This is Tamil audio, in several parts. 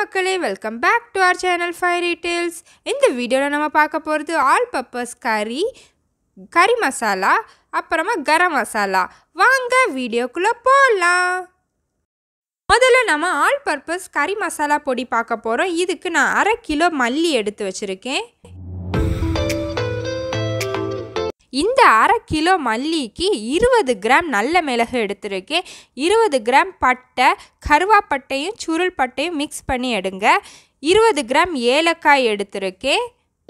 மக்களே welcome back to our channel five tales இந்த வீடியோவில் நம்ம பார்க்க போகிறது ஆல் பர்பஸ் கறி கறி மசாலா அப்புறமா கரம் மசாலா வாங்க வீடியோக்குள்ளே போகலாம் முதல்ல நம்ம ஆல் பர்பஸ் கறி மசாலா பொடி பார்க்க போகிறோம் இதுக்கு நான் அரை கிலோ மல்லி எடுத்து வச்சுருக்கேன் இந்த அரை கிலோ மல்லிக்கு இருபது கிராம் நல்ல மிளகு எடுத்திருக்கேன் இருபது கிராம் பட்டை கருவாப்பட்டையும் சுருள் பட்டையும் மிக்ஸ் பண்ணி எடுங்க இருபது கிராம் ஏலக்காய் எடுத்திருக்கேன்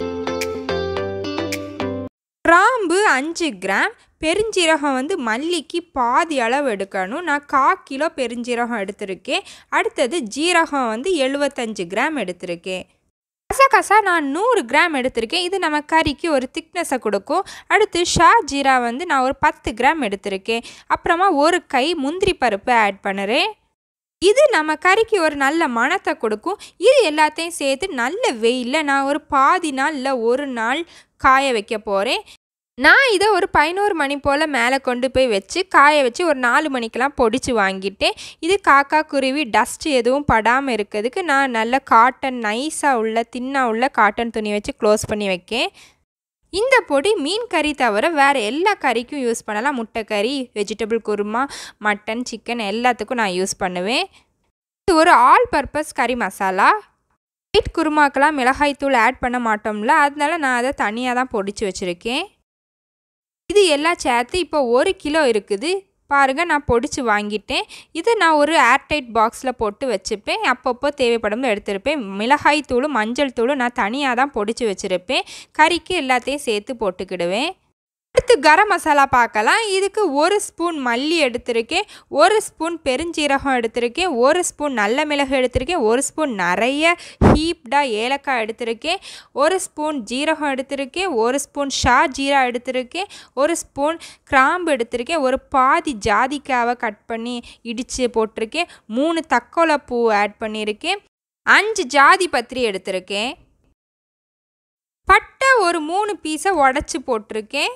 கிராம்பு அஞ்சு கிராம் பெருஞ்சீரகம் வந்து மல்லிக்கு பாதி அளவு எடுக்கணும் நான் கா கிலோ பெருஞ்சீரகம் எடுத்திருக்கேன் அடுத்தது ஜீரகம் வந்து எழுபத்தஞ்சு கிராம் எடுத்திருக்கேன் கசகசா நான் நூறு கிராம் எடுத்திருக்கேன் இது நம்ம கறிக்கு ஒரு திக்னஸை கொடுக்கும் அடுத்து ஷா ஜீரா வந்து நான் ஒரு பத்து கிராம் எடுத்திருக்கேன் அப்புறமா ஒரு கை முந்திரி பருப்பு ஆட் பண்ணுறேன் இது நம்ம கறிக்கு ஒரு நல்ல மணத்தை கொடுக்கும் இது எல்லாத்தையும் சேர்த்து நல்ல வெயிலில் நான் ஒரு பாதி நாள் இல்லை ஒரு நாள் காய வைக்க போகிறேன் நான் இதை ஒரு பதினோரு மணி போல் மேலே கொண்டு போய் வச்சு காய வச்சு ஒரு நாலு மணிக்கெலாம் பொடிச்சு வாங்கிட்டேன் இது காக்கா குருவி டஸ்ட் எதுவும் படாமல் இருக்கிறதுக்கு நான் நல்ல காட்டன் நைஸாக உள்ள தின்னாக உள்ள காட்டன் துணி வச்சு க்ளோஸ் பண்ணி வைக்கேன் இந்த பொடி மீன் கறி தவிர வேறு எல்லா கறிக்கும் யூஸ் பண்ணலாம் முட்டை கறி வெஜிடபிள் குருமா மட்டன் சிக்கன் எல்லாத்துக்கும் நான் யூஸ் பண்ணுவேன் இது ஒரு ஆல் பர்பஸ் கறி மசாலா ஒயிட் குருமாக்கெல்லாம் மிளகாய்த்தூள் ஆட் பண்ண மாட்டோம்ல அதனால நான் அதை தனியாக தான் பொடிச்சு வச்சுருக்கேன் இது எல்லாம் சேர்த்து இப்போ ஒரு கிலோ இருக்குது பாருங்கள் நான் பொடிச்சு வாங்கிட்டேன் இதை நான் ஒரு ஏர்டைட் பாக்ஸில் போட்டு வச்சுப்பேன் அப்பப்போ தேவைப்படும் எடுத்திருப்பேன் மிளகாய் தூளும் மஞ்சள் தூளும் நான் தனியாக தான் பொடிச்சு வச்சுருப்பேன் கறிக்கு எல்லாத்தையும் சேர்த்து போட்டுக்கிடுவேன் அடுத்து கரம் மசாலா பார்க்கலாம் இதுக்கு ஒரு ஸ்பூன் மல்லி எடுத்திருக்கேன் ஒரு ஸ்பூன் பெருஞ்சீரகம் எடுத்திருக்கேன் ஒரு ஸ்பூன் நல்ல மிளகு எடுத்திருக்கேன் ஒரு ஸ்பூன் நிறைய ஹீப்டாக ஏலக்காய் எடுத்திருக்கேன் ஒரு ஸ்பூன் ஜீரகம் எடுத்திருக்கேன் ஒரு ஸ்பூன் ஷா ஜீரா எடுத்திருக்கேன் ஒரு ஸ்பூன் கிராம்பு எடுத்திருக்கேன் ஒரு பாதி ஜாதிக்காவை கட் பண்ணி இடித்து போட்டிருக்கேன் மூணு தக்கோலை பூ ஆட் பண்ணியிருக்கேன் அஞ்சு ஜாதி பத்திரி எடுத்திருக்கேன் பட்டை ஒரு மூணு பீஸை உடச்சி போட்டிருக்கேன்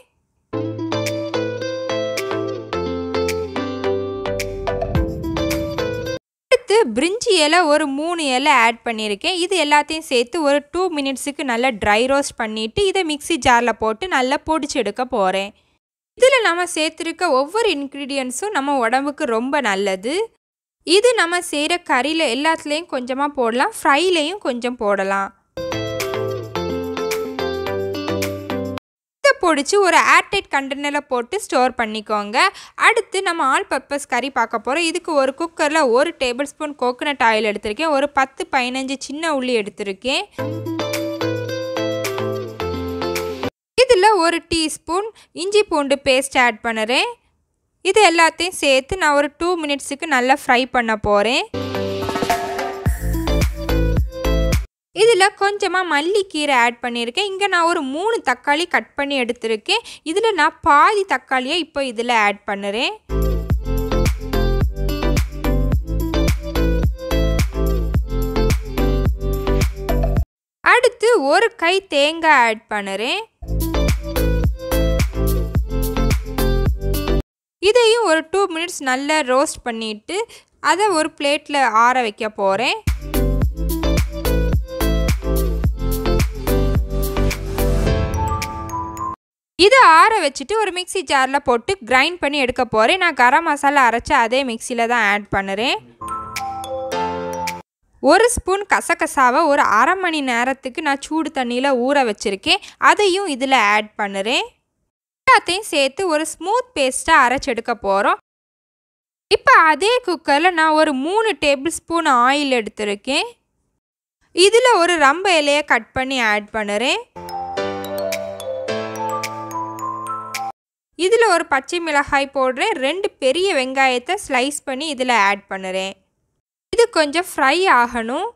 அடுத்து பிரிஞ்சி இலை ஒரு மூணு இலை ஆட் பண்ணியிருக்கேன் இது எல்லாத்தையும் சேர்த்து ஒரு டூ மினிட்ஸுக்கு நல்லா ட்ரை ரோஸ்ட் பண்ணிவிட்டு இதை மிக்சி ஜாரில் போட்டு நல்லா பொடிச்சு எடுக்க போகிறேன் இதில் நம்ம சேர்த்துருக்க ஒவ்வொரு இன்க்ரீடியன்ஸும் நம்ம உடம்புக்கு ரொம்ப நல்லது இது நம்ம செய்கிற கறியில் எல்லாத்துலேயும் கொஞ்சமாக போடலாம் ஃப்ரைலேயும் கொஞ்சம் போடலாம் பொடிச்சு ஒரு ஏர்டைட் கண்டெய்னரில் போட்டு ஸ்டோர் பண்ணிக்கோங்க அடுத்து நம்ம ஆல் பர்பஸ் கறி பார்க்க போகிறோம் இதுக்கு ஒரு குக்கரில் ஒரு டேபிள் ஸ்பூன் கோகோனட் ஆயில் எடுத்திருக்கேன் ஒரு பத்து பதினஞ்சு சின்ன உள்ளி எடுத்திருக்கேன் இதில் ஒரு டீஸ்பூன் இஞ்சி பூண்டு பேஸ்ட் ஆட் பண்ணுறேன் இது எல்லாத்தையும் சேர்த்து நான் ஒரு டூ மினிட்ஸுக்கு நல்லா ஃப்ரை பண்ண போகிறேன் இதில் கொஞ்சமாக மல்லிக்கீரை ஆட் பண்ணியிருக்கேன் இங்கே நான் ஒரு மூணு தக்காளி கட் பண்ணி எடுத்திருக்கேன் இதில் நான் பாதி தக்காளியை இப்போ இதில் ஆட் பண்ணுறேன் அடுத்து ஒரு கை தேங்காய் ஆட் பண்ணுறேன் இதையும் ஒரு டூ மினிட்ஸ் நல்லா ரோஸ்ட் பண்ணிவிட்டு அதை ஒரு பிளேட்டில் ஆற வைக்க போகிறேன் இதை ஆற வச்சுட்டு ஒரு மிக்சி ஜாரில் போட்டு கிரைண்ட் பண்ணி எடுக்க போகிறேன் நான் கரம் மசாலா அரைச்சி அதே மிக்சியில் தான் ஆட் பண்ணுறேன் ஒரு ஸ்பூன் கசகசாவை ஒரு அரை மணி நேரத்துக்கு நான் சூடு தண்ணியில் ஊற வச்சுருக்கேன் அதையும் இதில் ஆட் பண்ணுறேன் எல்லாத்தையும் சேர்த்து ஒரு ஸ்மூத் பேஸ்ட்டாக அரைச்சி எடுக்க போகிறோம் இப்போ அதே குக்கரில் நான் ஒரு மூணு டேபிள் ஸ்பூன் ஆயில் எடுத்திருக்கேன் இதில் ஒரு ரம்ப இலையை கட் பண்ணி ஆட் பண்ணுறேன் இதில் ஒரு பச்சை மிளகாய் போடுறேன் ரெண்டு பெரிய வெங்காயத்தை ஸ்லைஸ் பண்ணி இதில் ஆட் பண்ணுறேன் இது கொஞ்சம் ஃப்ரை ஆகணும்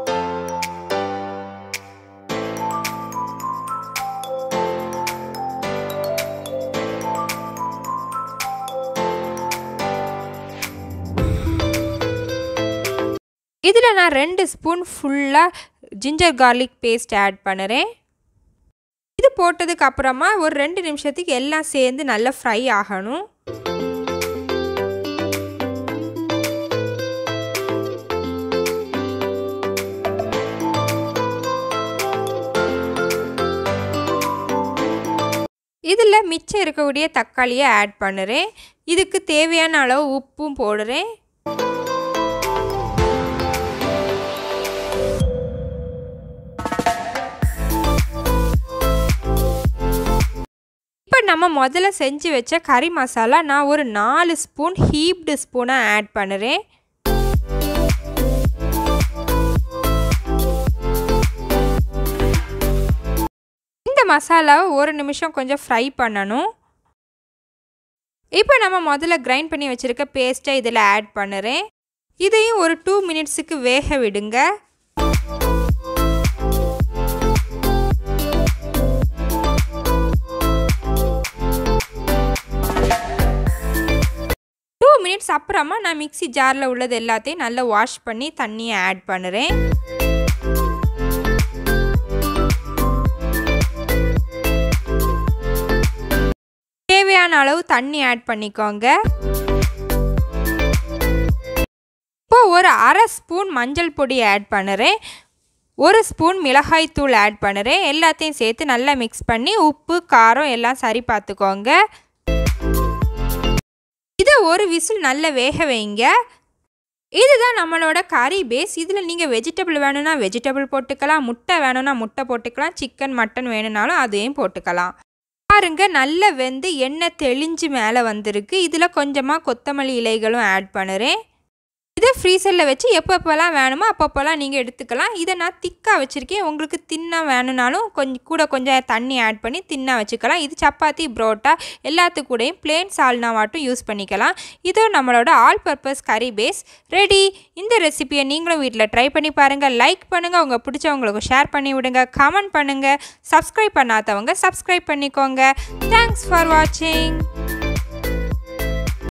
இதில் நான் ரெண்டு ஸ்பூன் ஃபுல்லாக ஜிஞ்சர் கார்லிக் பேஸ்ட் ஆட் பண்ணுறேன் இது போட்டதுக்கு அப்புறமா ஒரு ரெண்டு நிமிஷத்துக்கு எல்லாம் சேர்ந்து நல்லா ஃப்ரை ஆகணும் இதில் மிச்சம் இருக்கக்கூடிய தக்காளியை ஆட் பண்ணுறேன் இதுக்கு தேவையான அளவு உப்பும் போடுறேன் இப்போ நம்ம முதல்ல செஞ்சு வச்ச கறி மசாலா நான் ஒரு நாலு ஸ்பூன் ஹீப்டு ஸ்பூனை ஆட் பண்ணுறேன் இந்த மசாலாவை ஒரு நிமிஷம் கொஞ்சம் ஃப்ரை பண்ணணும் இப்போ நம்ம முதல்ல கிரைண்ட் பண்ணி வச்சுருக்க பேஸ்ட்டை இதில் ஆட் பண்ணுறேன் இதையும் ஒரு டூ மினிட்ஸுக்கு வேக விடுங்க டூ மினிட்ஸ் அப்புறமா நான் மிக்சி ஜாரில் உள்ளது எல்லாத்தையும் நல்லா வாஷ் பண்ணி தண்ணியை ஆட் பண்ணுறேன் தேவையான அளவு தண்ணி ஆட் பண்ணிக்கோங்க இப்போ ஒரு அரை ஸ்பூன் மஞ்சள் பொடி ஆட் பண்ணுறேன் ஒரு ஸ்பூன் மிளகாய் தூள் ஆட் பண்ணுறேன் எல்லாத்தையும் சேர்த்து நல்லா மிக்ஸ் பண்ணி உப்பு காரம் எல்லாம் சரி பார்த்துக்கோங்க இதை ஒரு விசில் நல்லா வேக வைங்க இதுதான் நம்மளோட கறி பேஸ் இதில் நீங்கள் வெஜிடபிள் வேணும்னா வெஜிடபிள் போட்டுக்கலாம் முட்டை வேணும்னா முட்டை போட்டுக்கலாம் சிக்கன் மட்டன் வேணும்னாலும் அதையும் போட்டுக்கலாம் பாருங்க நல்ல வெந்து எண்ணெய் தெளிஞ்சு மேலே வந்திருக்கு இதில் கொஞ்சமாக கொத்தமல்லி இலைகளும் ஆட் பண்ணுறேன் இதை ஃப்ரீசரில் வச்சு எப்பப்போலாம் வேணுமோ அப்பப்போலாம் நீங்கள் எடுத்துக்கலாம் இதை நான் திக்காக வச்சுருக்கேன் உங்களுக்கு தின்னாக வேணும்னாலும் கொஞ்சம் கூட கொஞ்சம் தண்ணி ஆட் பண்ணி தின்னாக வச்சுக்கலாம் இது சப்பாத்தி புரோட்டா எல்லாத்து கூடயும் பிளேன் சால்னாவாட்டும் யூஸ் பண்ணிக்கலாம் இதோ நம்மளோட all purpose curry base ready இந்த ரெசிபியை நீங்களும் வீட்டில் ட்ரை பண்ணி பாருங்கள் லைக் பண்ணுங்கள் உங்கள் பிடிச்சவங்களுக்கு ஷேர் பண்ணி விடுங்க கமெண்ட் பண்ணுங்கள் சப்ஸ்கிரைப் பண்ணாதவங்க சப்ஸ்கிரைப் பண்ணிக்கோங்க தேங்க்ஸ் ஃபார் வாட்சிங்